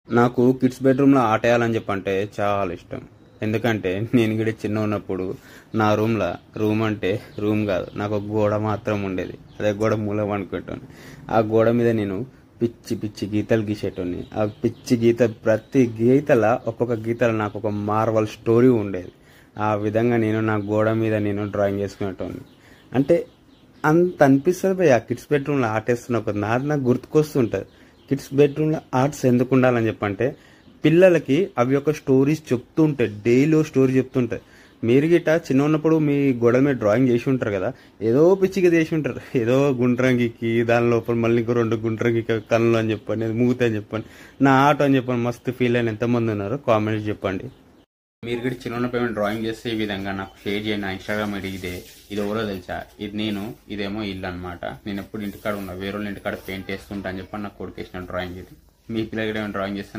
నాకు కిడ్స్ బెడ్రూమ్లో ఆట వేయాలని చెప్పంటే చాలా ఇష్టం ఎందుకంటే నేను కూడా చిన్న ఉన్నప్పుడు నా రూమ్లో రూమ్ అంటే రూమ్ కాదు నాకు ఒక గోడ మాత్రం ఉండేది అదే గోడ మూల అనుకుంటాను ఆ గోడ మీద నేను పిచ్చి పిచ్చి గీతలు గీసేటోని ఆ పిచ్చి గీత ప్రతి గీతల ఒక్కొక్క గీతల నాకు ఒక మార్వల్ స్టోరీ ఉండేది ఆ విధంగా నేను నా గోడ మీద నేను డ్రాయింగ్ చేసుకునేటోని అంటే అంత అనిపిస్తుంది భయ్ ఆ కిడ్స్ బెడ్రూమ్లో ఆర్ట్ వేస్తున్న ఒక నాది నాకు గుర్తుకొస్తుంటుంది కిడ్స్ బెడ్రూమ్లో ఆర్ట్స్ ఎందుకు ఉండాలని చెప్పంటే పిల్లలకి అవి ఒక స్టోరీస్ చెప్తుంటాయి డైలీ స్టోరీ చెప్తుంటాయి మీరు గిట్ట చిన్న ఉన్నప్పుడు మీ గోడల మీద డ్రాయింగ్ చేసి ఉంటారు కదా ఏదో పిచ్చిగా చేసి ఉంటారు ఏదో గుండ్రంగికి దాని లోపల మళ్ళీ ఇంకో రెండు గుండ్రంగి కళ్ళు అని చెప్పండి మూత అని చెప్పండి నా ఆటో అని చెప్పండి మస్తు ఫీల్ అయిన ఎంతమంది ఉన్నారు కామెంట్స్ చెప్పండి మీరు కూడా చిన్న ఉన్నప్పుడు ఏమైనా డ్రాయింగ్ చేస్తే ఈ విధంగా నాకు షేర్ చేయండి నా ఇన్స్టాగ్రామ్ ఐడి ఇదే ఇది ఎవరో తెలుసా ఇది నేను ఇదేమో ఇల్లు అనమాట నేను ఎప్పుడు ఇంటికాడ ఉన్నా వేరే వాళ్ళ ఇంటికాడ పెయింట్ వేస్తుంటా అని చెప్పి నాకు కొడుకేసిన డ్రాయింగ్ ఇది మీ పిల్లలు కూడా ఏమైనా డ్రాయింగ్ చేస్తే